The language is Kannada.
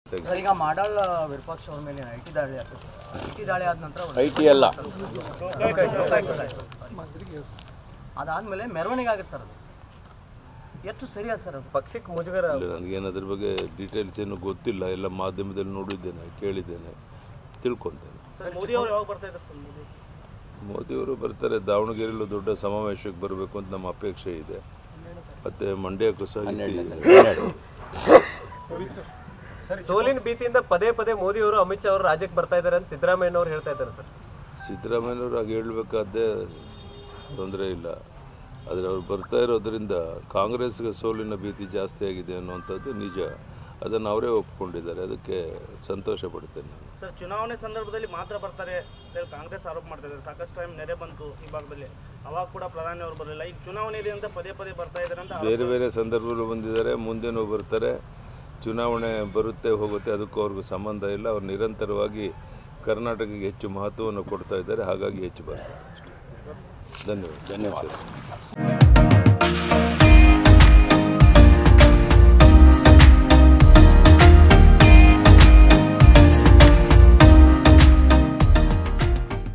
ಸರ್ ಈಗ ಮಾಡಾಳ್ ವಿರೂಪಾಕ್ಷ ಅವ್ರ ಮೇಲೆ ಐ ಟಿ ದಾಳಿ ಆಯ್ತು ಐ ಟಿ ದಾಳಿ ಆದ ನಂತರ ಐ ಟಿ ಅಲ್ಲ ಅದಾದ್ಮೇಲೆ ಮೆರವಣಿಗೆ ಆಗುತ್ತೆ ಸರ್ ಅದು ಎಷ್ಟು ಸರಿಯಾದ ಸರ್ ಅದು ಪಕ್ಷಕ್ಕೆ ಮುಜುಗರ ಇಲ್ಲ ನನಗೇನು ಅದ್ರ ಬಗ್ಗೆ ಡೀಟೇಲ್ಸ್ ಏನು ಗೊತ್ತಿಲ್ಲ ಎಲ್ಲ ಮಾಧ್ಯಮದಲ್ಲಿ ನೋಡಿದ್ದೇನೆ ಕೇಳಿದ್ದೇನೆ ತಿಳ್ಕೊತೇನೆ ಮೋದಿ ಅವರು ಯಾವಾಗ ಬರ್ತಾ ಇದ್ದಾರೆ ಸರ್ ಮೋದಿ ಮೋದಿಯವರು ಬರ್ತಾರೆ ದಾವಣಗೆರೆಯಲ್ಲೂ ದೊಡ್ಡ ಸಮಾವೇಶಕ್ಕೆ ಬರಬೇಕು ಅಂತ ನಮ್ಮ ಅಪೇಕ್ಷೆ ಇದೆ ಮತ್ತು ಮಂಡ್ಯಕ್ಕೂ ಸಹ ಸೋಲಿನ ಭೀತಿಯಿಂದ ಪದೇ ಪದೇ ಮೋದಿ ಅವರು ಅಮಿತ್ ಶಾ ಅವರು ರಾಜ್ಯಕ್ಕೆ ಬರ್ತಾ ಇದ್ದಾರೆ ಅಂತ ಸಿದ್ದರಾಮಯ್ಯ ಅವರು ಹೇಳ್ತಾ ಇದ್ದಾರೆ ಸರ್ ಸಿದ್ದರಾಮಯ್ಯನವರು ಹಾಗೆ ಹೇಳಬೇಕಾದ್ದೇ ತೊಂದರೆ ಇಲ್ಲ ಆದರೆ ಅವ್ರು ಬರ್ತಾ ಇರೋದ್ರಿಂದ ಕಾಂಗ್ರೆಸ್ಗೆ ಸೋಲಿನ ಭೀತಿ ಜಾಸ್ತಿ ಆಗಿದೆ ಅನ್ನುವಂಥದ್ದು ನಿಜ ಅದನ್ನು ಅವರೇ ಒಪ್ಕೊಂಡಿದ್ದಾರೆ ಅದಕ್ಕೆ ಸಂತೋಷ ಪಡ್ತೇನೆ ನಾನು ಸರ್ ಚುನಾವಣೆ ಸಂದರ್ಭದಲ್ಲಿ ಮಾತ್ರ ಬರ್ತಾರೆ ಅಂತ ಹೇಳಿ ಕಾಂಗ್ರೆಸ್ ಆರೋಪ ಮಾಡ್ತಾ ಇದ್ದಾರೆ ಸಾಕಷ್ಟು ಟೈಮ್ ನೆರೆ ಬಂತು ಈ ಭಾಗದಲ್ಲಿ ಅವಾಗ ಕೂಡ ಪ್ರಧಾನಿ ಅವರು ಬರಲಿಲ್ಲ ಈಗ ಚುನಾವಣೆ ಇದೆ ಅಂತ ಪದೇ ಪದೇ ಬರ್ತಾ ಇದ್ದಾರೆ ಅಂತ ಬೇರೆ ಬೇರೆ ಸಂದರ್ಭಗಳು ಬಂದಿದ್ದಾರೆ ಮುಂದೆನೂ ಬರ್ತಾರೆ ಚುನಾವಣೆ ಬರುತ್ತೆ ಹೋಗುತ್ತೆ ಅದಕ್ಕೂ ಅವ್ರಿಗೂ ಸಂಬಂಧ ಇಲ್ಲ ಅವ್ರು ನಿರಂತರವಾಗಿ ಕರ್ನಾಟಕಕ್ಕೆ ಹೆಚ್ಚು ಮಹತ್ವವನ್ನು ಕೊಡ್ತಾ ಇದ್ದಾರೆ ಹಾಗಾಗಿ ಹೆಚ್ಚು ಬರ್ತಾರೆ ಅಷ್ಟೇ ಧನ್ಯವಾದ ಧನ್ಯವಾದ